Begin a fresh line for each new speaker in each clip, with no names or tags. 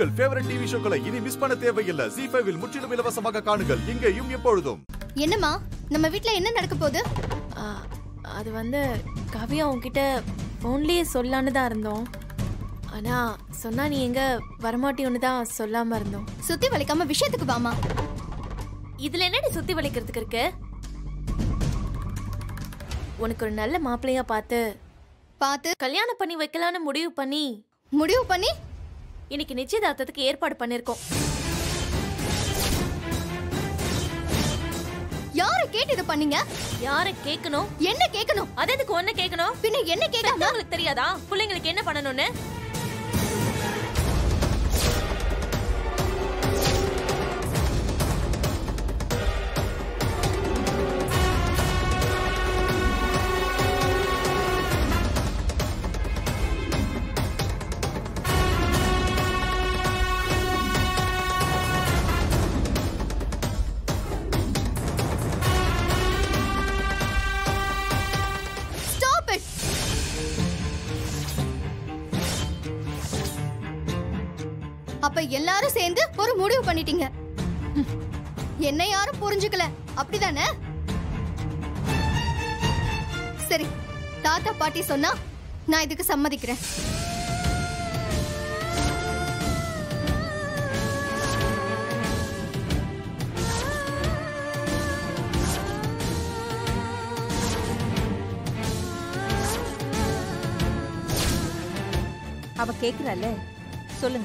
உங்கள் favourite TV ஷோக்களை இனி miss பண்ண தேவையில்லை ஜி ஃபைவில் முற்றிலும் இலவசமாக காணுங்கள் இங்கேயும் எப்பொழுதும்
என்னம்மா நம்ம வீட்ல என்ன நடக்க போகுது
ஆ, அது வந்து கவியா உன்கிட்ட ஃபோன்லேயே சொல்லான்னு தான் இருந்தோம் ஆனா சொன்னா நீ எங்க வரமாட்டியோன்னு தான் சொல்லாம இருந்தோம்
சுத்தி வளைக்காம விஷயத்துக்கு வாமா
இதுல என்னடி சுத்தி வளைக்கிறதுக்கு இருக்கு உனக்கு ஒரு நல்ல மாப்பிள்ளையா பார்த்து
பார்த்து
கல்யாணம் பண்ணி வைக்கலான்னு முடிவு பண்ணி
முடிவு பண்ணி
இன்னைக்கு நிச்சயதார்த்தத்துக்கு ஏற்பாடு பண்ணிருக்கோம்
யார கேட்டு இதை பண்ணீங்க
யார கேட்கணும்
என்ன கேட்கணும்
அது எதுக்கு ஒண்ணு கேட்கணும்
பின்ன என்ன கேட்காம
உங்களுக்கு தெரியாதா பிள்ளைங்களுக்கு என்ன பண்ணணும்னு
ஸ்டாப் இட் அப்ப எல்லாரும் சேர்ந்து ஒரு முடிவு பண்ணிட்டீங்க ஹம். என்ன யாரும் புரிஞ்சுக்கல அப்படிதானே சரி தாத்தா பாட்டி சொன்னா நான் இதுக்கு சம்மதிக்கிறேன்
அவ கேக்குறால சொல்லுங்க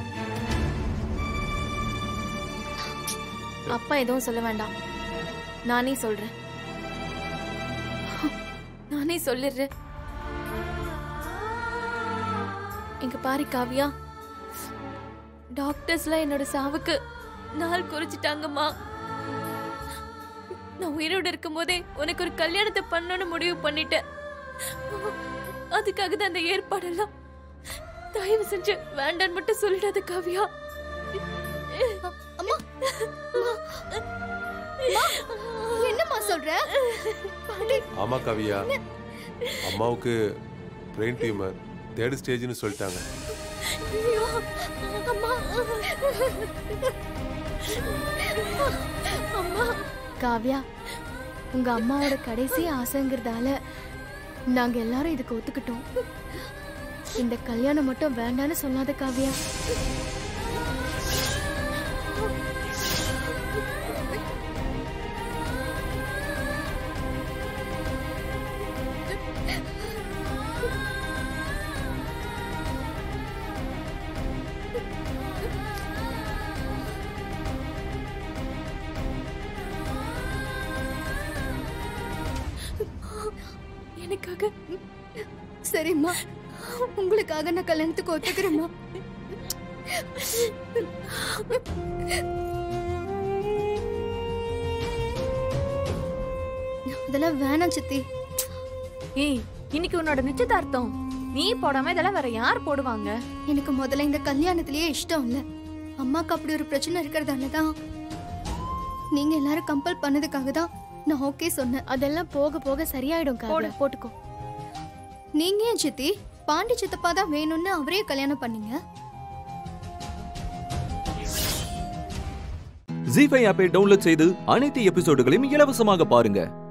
அப்பா எதுவும் சொல்ல வேண்டாம் நானே சொல்றேன் நானே சொல்லிடுறேன் இங்க பாரு காவியா டாக்டர்ஸ்லாம் என்னோட சாவுக்கு நாள் குறிச்சிட்டாங்கம்மா நான் உயிரோட இருக்கும்போதே உனக்கு ஒரு கல்யாணத்தை பண்ணணும்னு முடிவு பண்ணிட்டேன் அதுக்காக தான் அந்த ஏற்பாடெல்லாம் தயவு செஞ்சு வேண்டான்னு மட்டும் சொல்லிடாத காவியா
அம்மா அம்மா. அம்மா, என்னம்மா சொல்ற பாட்டி
ஆமா கவியா அம்மாவுக்கு பிரெயின் டியூமர் தேர்ட் ஸ்டேஜ்னு சொல்லிட்டாங்க
ஐயோ, அம்மா அம்மா
காவ்யா உங்க அம்மாவோட கடைசி ஆசைங்கிறதால நாங்க எல்லாரும் இதுக்கு ஒத்துக்கிட்டோம் இந்த கல்யாணம் மட்டும் வேண்டான்னு சொல்லாத காவ்யா எனக்காக
சரிம்மா உங்களுக்காக நான் கல்யாணத்துக்கு ஒத்துக்கிறேம்மா இதெல்லாம் வேணாம் சித்தி
ஏய் இன்னைக்கு உன்னோட நிச்சயதார்த்தம் நீ போடாம இதெல்லாம் வேற யார் போடுவாங்க
எனக்கு முதல்ல இந்த கல்யாணத்திலேயே இஷ்டம் இல்ல அம்மாக்கு அப்படி ஒரு பிரச்சனை இருக்கிறதால தான் நீங்க எல்லாரும் கம்பல் பண்ணதுக்காக தான் நான் ஓகே சொன்னேன்
அதெல்லாம் போக போக சரியாயிடும் காவ்யா போட்டுக்கோ
நீங்க ஏன் சித்தி பாண்டி சித்தப்பா தான் வேணும்னு அவரே கல்யாணம் பண்ணீங்க
ஜி ஃபைவ் ஆப்பை டவுன்லோட் செய்து அனைத்து எபிசோடுகளையும் இலவசமாக பாருங்க